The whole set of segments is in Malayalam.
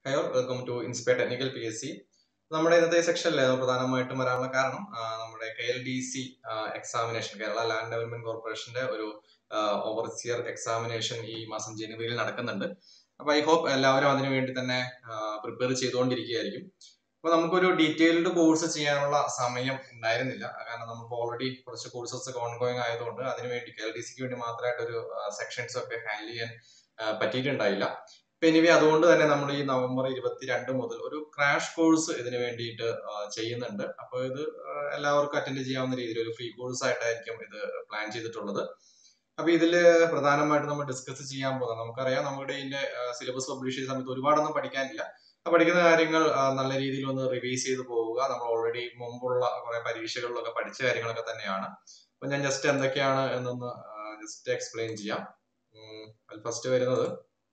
ഹയോ welcome to inspire technical P S C നമ്മുടെ ഇന്നത്തെ സെക്ഷനിൽ പ്രധാനമായിട്ടും വരാനുള്ള കാരണം ആ, നമ്മുടെ K L D C examination Kerala land development കോർപ്പറേഷന്റെ ഒരു ഓവർസിയർ എക്സാമിനേഷൻ ഈ മാസം ജനുവരിയിൽ നടക്കുന്നുണ്ട് അപ്പൊ ഐ ഹോപ്പ് എല്ലാവരും അതിനു വേണ്ടി തന്നെ പ്രിപ്പയർ ചെയ്തുകൊണ്ടിരിക്കുകയായിരിക്കും അപ്പൊ നമുക്കൊരു ഡീറ്റെയിൽഡ് കോഴ്സ് ചെയ്യാനുള്ള സമയം ഉണ്ടായിരുന്നില്ല കാരണം നമുക്ക് ഓൾറെഡി കുറച്ച് കോഴ്സസ് ഒക്കെ ഓൺഗോയിങ് ആയതുകൊണ്ട് അതിനുവേണ്ടി കെ എൽ ഡി സിക്ക് വേണ്ടി മാത്രമായിട്ടൊരു സെക്ഷൻസ് ഒക്കെ ഹാൻഡിൽ ചെയ്യാൻ ആ, പറ്റിയിട്ടുണ്ടായില്ല ഇപ്പൊ എനിവേ അതുകൊണ്ട് തന്നെ നമ്മൾ ഈ നവംബർ ഇരുപത്തിരണ്ട് മുതൽ ഒരു ക്രാഷ് കോഴ്സ് ഇതിന് വേണ്ടിയിട്ട് ആ, ചെയ്യുന്നുണ്ട് അപ്പോൾ ഇത് ആ, എല്ലാവർക്കും അറ്റൻഡ് ചെയ്യാവുന്ന രീതിയിൽ ഒരു ഫ്രീ കോഴ്സ് ആയിട്ടായിരിക്കും ഇത് പ്ലാൻ ചെയ്തിട്ടുള്ളത് അപ്പൊ ഇതില് പ്രധാനമായിട്ട് നമ്മൾ ഡിസ്കസ് ചെയ്യാൻ പോകുന്നത് നമുക്കറിയാം നമ്മുടെ ഇതിന്റെ സിലബസ് പബ്ലിഷ് ചെയ്ത സമയത്ത് ഒരുപാടൊന്നും പഠിക്കാനില്ല ആ പഠിക്കുന്ന കാര്യങ്ങൾ ആ, നല്ല രീതിയിൽ ഒന്ന് റിവൈസ് ചെയ്ത് പോവുക നമ്മൾ ഓൾറെഡി മുമ്പുള്ള കുറെ പരീക്ഷകളിലൊക്കെ പഠിച്ച കാര്യങ്ങളൊക്കെ തന്നെയാണ് അപ്പൊ ഞാൻ ജസ്റ്റ് എന്തൊക്കെയാണ് എന്നൊന്ന് ജസ്റ്റ് എക്സ്പ്ലെയിൻ ചെയ്യാം ഫസ്റ്റ് വരുന്നത്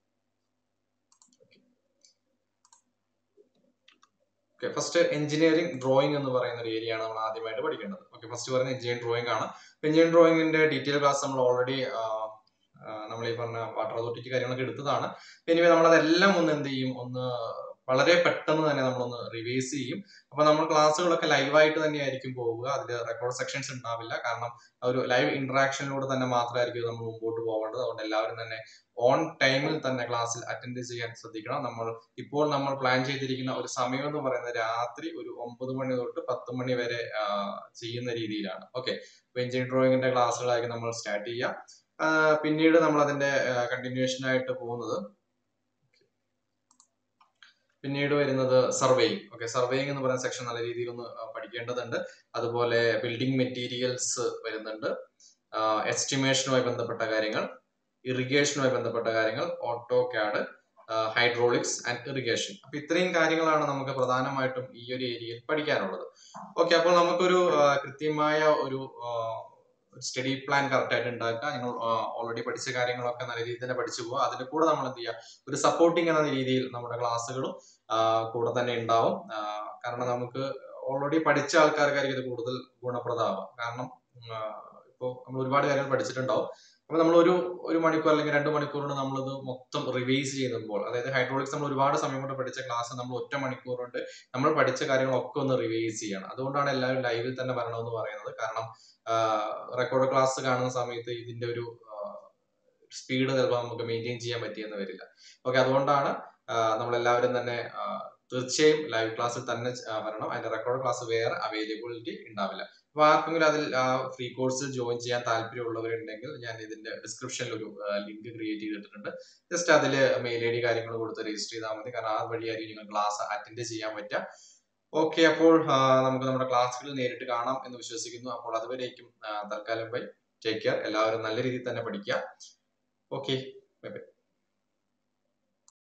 ഓക്കെ ഫസ്റ്റ് എഞ്ചിനീയറിംഗ് ഡ്രോയിങ് എന്ന് പറയുന്ന ഒരു ഏരിയ ആണ് നമ്മൾ ആദ്യമായിട്ട് പഠിക്കേണ്ടത് ഓക്കെ ഫസ്റ്റ് പറയുന്നത് എഞ്ചിനീയറിംഗ് ഡ്രോയിങ് ആണ് എഞ്ചിനീയറിംഗ് ഡ്രോയിങ്ങിന്റെ ഡീറ്റെയിൽ ക്ലാസ് നമ്മൾ ഓൾറെഡി നമ്മൾ ഈ പറഞ്ഞ വാട്ടർ അതോറിറ്റി കാര്യങ്ങളൊക്കെ എടുത്തതാണ് എനിവേ നമ്മൾ അതെല്ലാം ഒന്ന് എന്ത് ചെയ്യും ഒന്ന് വളരെ പെട്ടെന്ന് തന്നെ നമ്മളൊന്ന് റിവൈസ് ചെയ്യും അപ്പൊ നമ്മൾ ക്ലാസ്സുകളൊക്കെ ലൈവായിട്ട് തന്നെ ആയിരിക്കും പോവുക അതിൽ റെക്കോർഡ് സെക്ഷൻസ് ഉണ്ടാവില്ല കാരണം ആ ഒരു ലൈവ് ഇന്ററാക്ഷനിലൂടെ തന്നെ മാത്രമായിരിക്കും നമ്മൾ മുമ്പോട്ട് പോകേണ്ടത് അതുകൊണ്ട് എല്ലാവരും തന്നെ ഓൺ ടൈമിൽ തന്നെ ക്ലാസ്സിൽ അറ്റൻഡ് ചെയ്യാൻ ശ്രദ്ധിക്കണം നമ്മൾ ഇപ്പോൾ നമ്മൾ പ്ലാൻ ചെയ്തിരിക്കുന്ന ഒരു സമയം എന്ന് പറയുന്നത് രാത്രി ഒരു ഒമ്പത് മണി തൊട്ട് പത്ത് മണി വരെ ആ, ചെയ്യുന്ന രീതിയിലാണ് ഓക്കെ എഞ്ചിനീയർ ഡ്രോയിങ്ങിന്റെ ക്ലാസ്സുകളായിരിക്കും നമ്മൾ സ്റ്റാർട്ട് ചെയ്യുക ആ, പിന്നീട് നമ്മൾ അതിന്റെ കണ്ടിന്യൂഷൻ ആയിട്ട് പോകുന്നത് പിന്നീട് വരുന്നത് സർവേയിങ് ഓക്കെ സർവേയിങ് എന്ന് പറയുന്ന സെക്ഷൻ നല്ല രീതിയിൽ ഒന്ന് ആ, പഠിക്കേണ്ടതുണ്ട് അതുപോലെ ബിൽഡിംഗ് മെറ്റീരിയൽസ് വരുന്നുണ്ട് എസ്റ്റിമേഷനുമായി ബന്ധപ്പെട്ട കാര്യങ്ങൾ ഇറിഗേഷനുമായി ബന്ധപ്പെട്ട കാര്യങ്ങൾ AutoCAD hydraulics and irrigation അപ്പൊ ഇത്രയും കാര്യങ്ങളാണ് നമുക്ക് പ്രധാനമായിട്ടും ഈ ഒരു ഏരിയയിൽ പഠിക്കാനുള്ളത് ഓക്കെ അപ്പോൾ നമുക്കൊരു ആ, കൃത്യമായ ഒരു സ്റ്റഡി പ്ലാൻ കറക്റ്റ് ആയിട്ട് ഉണ്ടാക്കുക നിങ്ങൾ ഓൾറെഡി പഠിച്ച കാര്യങ്ങളൊക്കെ നല്ല രീതിയിൽ തന്നെ പഠിച്ചു പോവുക അതിന്റെ കൂടെ നമ്മൾ എന്ത് ചെയ്യുക ഒരു സപ്പോർട്ടിങ് എന്ന രീതിയിൽ നമ്മുടെ ക്ലാസ്സുകളും കൂടെ തന്നെ ഉണ്ടാവും ആ, കാരണം നമുക്ക് ഓൾറെഡി പഠിച്ച ആൾക്കാർക്കായിരിക്കും ഇത് കൂടുതൽ ഗുണപ്രദമാവുക കാരണം ഇപ്പോൾ നമ്മൾ ഒരുപാട് കാര്യങ്ങൾ പഠിച്ചിട്ടുണ്ടാവും അപ്പൊ നമ്മൾ ഒരു ഒരു മണിക്കൂർ അല്ലെങ്കിൽ രണ്ട് മണിക്കൂർ കൊണ്ട് നമ്മളിത് മൊത്തം റിവൈസ് ചെയ്യുമ്പോൾ അതായത് ഹൈഡ്രോളിക്സ് നമ്മൾ ഒരുപാട് സമയം കൊണ്ട് പഠിച്ച ക്ലാസ് നമ്മൾ ഒറ്റ മണിക്കൂർ കൊണ്ട് നമ്മൾ പഠിച്ച കാര്യങ്ങളൊക്കെ ഒന്ന് റിവൈസ് ചെയ്യണം അതുകൊണ്ടാണ് എല്ലാവരും ലൈവിൽ തന്നെ വരണമെന്ന് പറയുന്നത് കാരണം റെക്കോർഡ് ക്ലാസ് കാണുന്ന സമയത്ത് ഇതിന്റെ ഒരു സ്പീഡ് ചിലപ്പോൾ നമുക്ക് മെയിൻറ്റെയിൻ ചെയ്യാൻ പറ്റിയെന്ന് വരില്ല ഓക്കെ അതുകൊണ്ടാണ് നമ്മൾ എല്ലാവരും തന്നെ ആ, തീർച്ചയായും ലൈവ് ക്ലാസ്സിൽ തന്നെ ആ, വരണം അതിന്റെ റെക്കോർഡ് ക്ലാസ് വേറെ അവൈലബിലിറ്റി ഉണ്ടാവില്ല അപ്പൊ ആർക്കെങ്കിലും അതിൽ ഫ്രീ കോഴ്സിൽ ജോയിൻ ചെയ്യാൻ താല്പര്യമുള്ളവരുണ്ടെങ്കിൽ ഞാൻ ഇതിന്റെ ഡിസ്ക്രിപ്ഷനിൽ ഒരു ലിങ്ക് ക്രിയേറ്റ് ചെയ്തിട്ടുണ്ട് ജസ്റ്റ് അതിൽ മെയിൽ ഐ ഡി കാര്യങ്ങൾ കൊടുത്ത് രജിസ്റ്റർ ചെയ്താൽ മതി കാരണം ആ വഴിയായിരിക്കും നിങ്ങൾ ക്ലാസ് അറ്റൻഡ് ചെയ്യാൻ പറ്റുക ഓക്കെ അപ്പോൾ ആ, നമുക്ക് നമ്മുടെ ക്ലാസ്സുകളിൽ നേരിട്ട് കാണാം എന്ന് വിശ്വസിക്കുന്നു അപ്പോൾ അതുവരേക്കും ആ, തൽക്കാലം ബൈ ടേക്ക് കെയർ എല്ലാവരും നല്ല രീതിയിൽ തന്നെ പഠിക്കുക ഓക്കെ ബൈ ബൈ